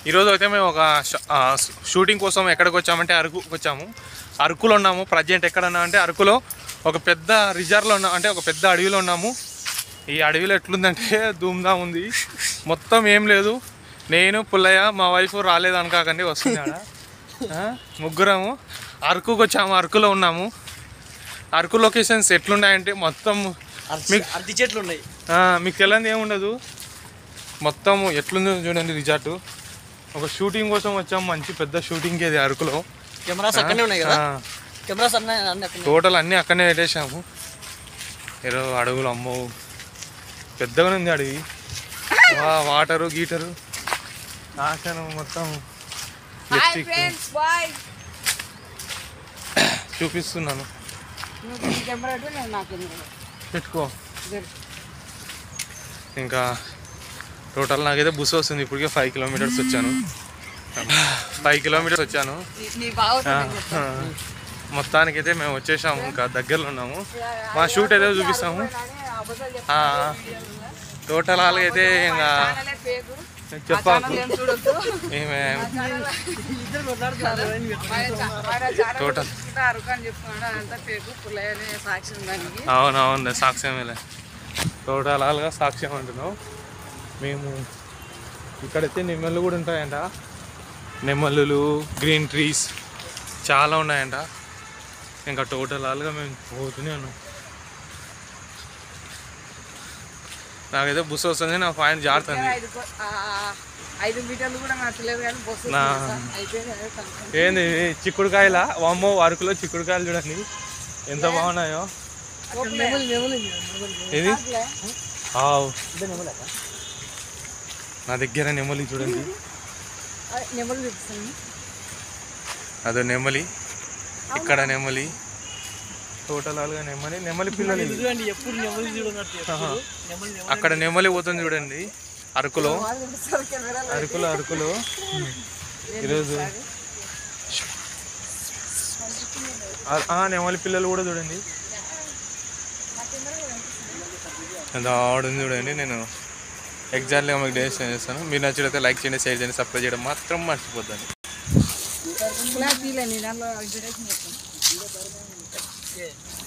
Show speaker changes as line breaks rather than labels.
ఈరోజు అయితే మేము ఒక ష- ఆ, షూటింగ్ కోసం ఎక్కడికి వచ్చామంటే అరకుకి వచ్చాము అరకులో ఉన్నాము ప్రజెంట్ ఎక్కడ ఉన్నాం అంటే అరకులో ఒక పెద్ద రిజర్వ్లో ఉన్నాం అంటే ఒక పెద్ద అడవిలో ఉన్నాము ఈ అడవిలో ఎట్లుందంటే ధూమ్ధామ్ ఉంది మొత్తం ఏం లేదు నేను పుల్లయ్య మా వైఫ్ రాలేదు అనుకోకండి వస్తుంది ఆడ ఆ, ముగ్గురము అరకుకి వచ్చాము అరకులో ఉన్నాము అరకు లొకేషన్స్ ఎట్లున్నాయంటే మొత్తం మీకు
అరటి చెట్లు ఉన్నాయి
ఆ, మీకు తెలియదు ఏముండదు మొత్తం ఎట్లుందో చూడండి రిజార్ట్ ఒక షూటింగ్ కోసం వచ్చాం మంచి పెద్ద షూటింగ్ ఇది అరకులో
కెమెరాస్ అక్కడనే ఉన్నాయి కదా
ఆ,
కెమెరాస్ అన్నీ అన్నీ అక్కడ
టోటల్ అన్నీ అక్కడనే పెట్టేసాము ఈరోజు అడుగులు అమ్మో పెద్దగానే ఉంది అడవి వా వాటరు గీటరు ఆశనం మొత్తం లిప్స్టిక్
బాయ్
చూపిస్తున్నాను
నువ్వు నీ కెమెరా అటు, నేను నా కెమెరా
పెట్టుకో
ఇద్దరు.
ఇంకా టోటల్ నాకైతే బుస్ వస్తుంది ఇప్పటికే ఫైవ్ కిలోమీటర్స్ వచ్చాను ఫైవ్ కిలోమీటర్స్ వచ్చాను
నీ- నీ బావ
ఆ, మొత్తానికి అయితే మేము వచ్చేసాము ఇంకా దగ్గరలో ఉన్నాము మా షూట్ ఏదో చూపిస్తాము ఆ, టోటల్ వాళ్ళకి అయితే ఇంకా చెప్పాకు
చూడొద్దు
ఏమే
ఇద్దరు కొట్లాడుతున్నారు
టోటల్
అరుకు అని చెప్తున్నాడు అంతా పేరు పుల్లయ్యనే సాక్షి దానికి
అవునవును సాక్ష్యమేలే టోటల్ వాళ్ళగా సాక్ష్యం అంటున్నావు మేము ఇక్కడైతే నెమ్మళ్ళు కూడా ఉంటాయంట నెమ్మళ్ళు గ్రీన్ ట్రీస్ చాలా ఉన్నాయంట ఇంకా టోటల్ వాళ్ళగా మేము పోతూనే ఉన్నాం నాకైతే బుస్ వస్తుంది నా పాయింట్ జారుతుంది
ఐదు కో- ఆ, ఐదు మీటర్లు కూడా నచ్చలేదు కానీ బస్సు
నా-
అయిపోయింది అదే కన్ఫర్మ్.
ఏంది ఇది చిక్కుడుకాయల వామ్మో అరకులో చిక్కుడుకాయలు చూడండి ఎంత బాగున్నాయో
నెమలి నెమలి
ఇది ఆవ్
ఇద్దరు నెమలి అక్క
నా దగ్గర నెమలి చూడండి
నెంబర్ చూపిస్తాను
అదో నెమలి ఇక్కడ నెమలి టోటల్ ఆల్గా నెమలి నెమలి పిల్లలు ఇవి.
చూడండి ఎప్పుడు నెమలి చూడనట్టు ఎప్పుడు నెమలి నెమలి
అక్కడ నెమలి పోతుంది చూడండి అరకులో
కెమెరా
అరకులో అరకులో ఈరోజు ఆ- ఆ నెమలి పిల్లలు కూడా చూడండి ఎంత ఆడుంది చూడండి నేను ఎగ్జాక్ట్లీగా మీకు డేస్ చేస్తాను మీరు నచ్చినట్లయితే లైక్ చేయండి షేర్ చేయండి సబ్స్క్రైబ్ చేయడం మాత్రం మర్చిపోద్దండి
తీలే నేను దాంట్లో ఇంట్రడక్షన్ చెప్తాను